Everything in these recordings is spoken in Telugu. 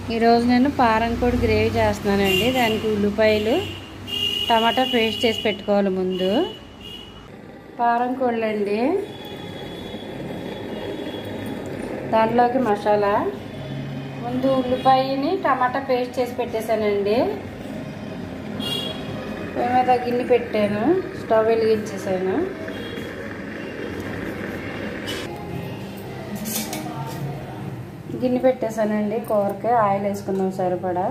ఈరోజు నేను పారంకోడి గ్రేవీ చేస్తున్నానండి దానికి ఉల్లిపాయలు టమాటా పేస్ట్ చేసి పెట్టుకోవాలి ముందు పారంకోళ్ళు అండి దాంట్లోకి మసాలా ముందు ఉల్లిపాయని టమాటా పేస్ట్ చేసి పెట్టేశానండి పొయ్యి మీద గిన్నె పెట్టాను స్టవ్ వెలిగించేసాను గిన్నె పెట్టేశానండి కూరకి ఆయిల్ వేసుకుందాం సరిపడా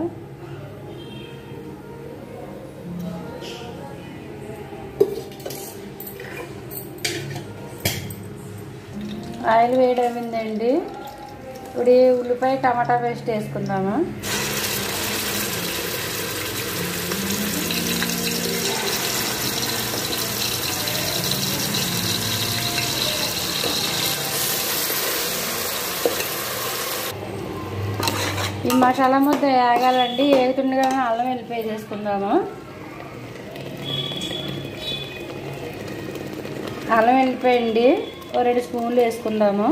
ఆయిల్ వేడైందండి ఇప్పుడు ఈ ఉల్లిపాయ టమాటా పేస్ట్ వేసుకుందాము ఈ మసాలా ముద్ద వేగాలండి ఏగుతుండగానే అల్లం వెల్లిపాయ చేసుకుందాము అల్లం వెల్లిపాయ అండి ఓ రెండు స్పూన్లు వేసుకుందాము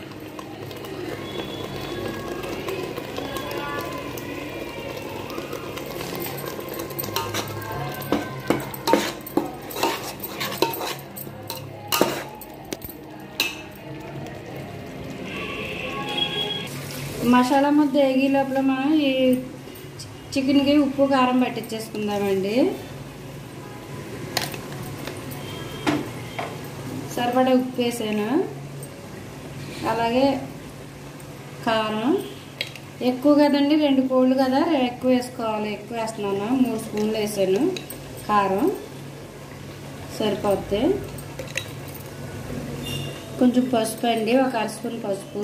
మసాలా ముద్ద వేగే లోపల మనం ఈ చికెన్కి ఉప్పు కారం పట్టించేసుకుందామండి సరిపడా ఉప్పు వేసాను అలాగే కారం ఎక్కువ కదండి రెండు కోళ్ళు కదా ఎక్కువ వేసుకోవాలి ఎక్కువ వేస్తున్నాను మూడు స్పూన్లు వేసాను కారం సరిపోద్ది కొంచెం పసుపు అండి ఒక అర స్పూన్ పసుపు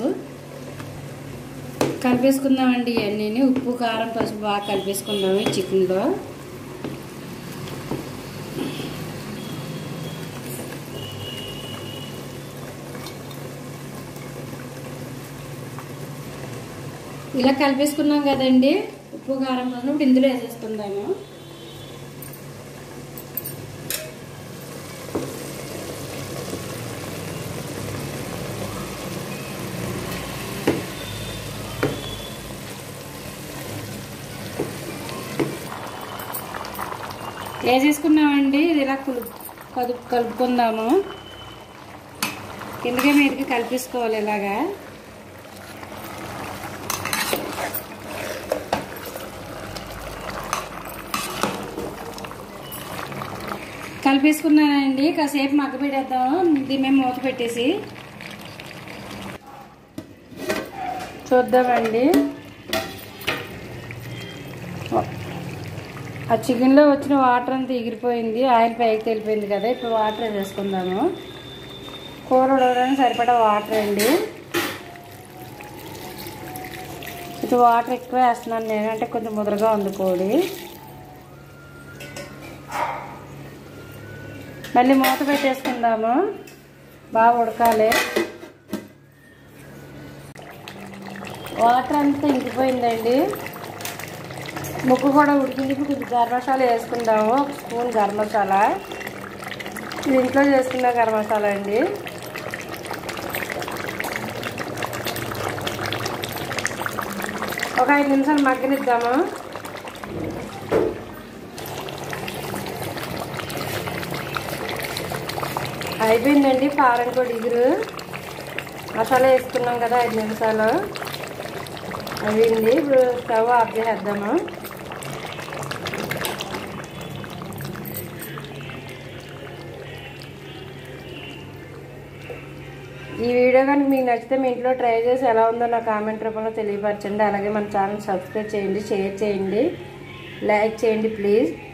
కలిపేసుకుందామండి ఇవన్నీ ఉప్పు కారం పసుపు బాగా కలిపేసుకుందాము ఈ చికెన్లో ఇలా కలిపేసుకున్నాం కదండి ఉప్పు కారం పసుపు ఇప్పుడు ఇందులో వేసేసుకుందాము వేసేసుకున్నామండి ఇది ఇలా కులు కలుపు కలుపుకుందాము కిందకే మీదకి కలిపేసుకోవాలి ఇలాగా కలిపేసుకున్నానండి కాసేపు మగ్గ పెట్టేద్దాము దీని మేము మూత పెట్టేసి చూద్దామండి ఆ చికెన్లో వచ్చిన వాటర్ అంతా ఎగిరిపోయింది ఆయిల్ పైకి తెలిపోయింది కదా ఇప్పుడు వాటర్ వేసేసుకుందాము కూర ఉడకడానికి సరిపడా వాటర్ అండి ఇది వాటర్ ఎక్కువ వేస్తున్నాను నేను అంటే కొంచెం ముదరగా ఉంది కోడి మళ్ళీ మూత పెట్టేసుకుందాము బాగా ఉడకాలి వాటర్ అంతా ఇంకిపోయిందండి ముక్కు కూడా ఉడికింది ఇప్పుడు కొంచెం గరం మసాలా వేసుకుందాము ఒక స్పూన్ గరం మసాలా ఇది ఇంట్లో చేసుకున్న గరం మసాలా అండి ఒక ఐదు నిమిషాలు మగ్గనిద్దాము అయిపోయిందండి కారం కూడా ఇగురు మసాలా వేసుకున్నాం కదా ఐదు నిమిషాలు అయింది ఇప్పుడు స్టవ్ ఆఫ్ చేసేద్దాము ఈ వీడియో కనుక మీకు నచ్చితే మీ ఇంట్లో ట్రై చేసి ఎలా ఉందో నా కామెంట్ రూపంలో తెలియపరచండి అలాగే మన ఛానల్ సబ్స్క్రైబ్ చేయండి షేర్ చేయండి లైక్ చేయండి ప్లీజ్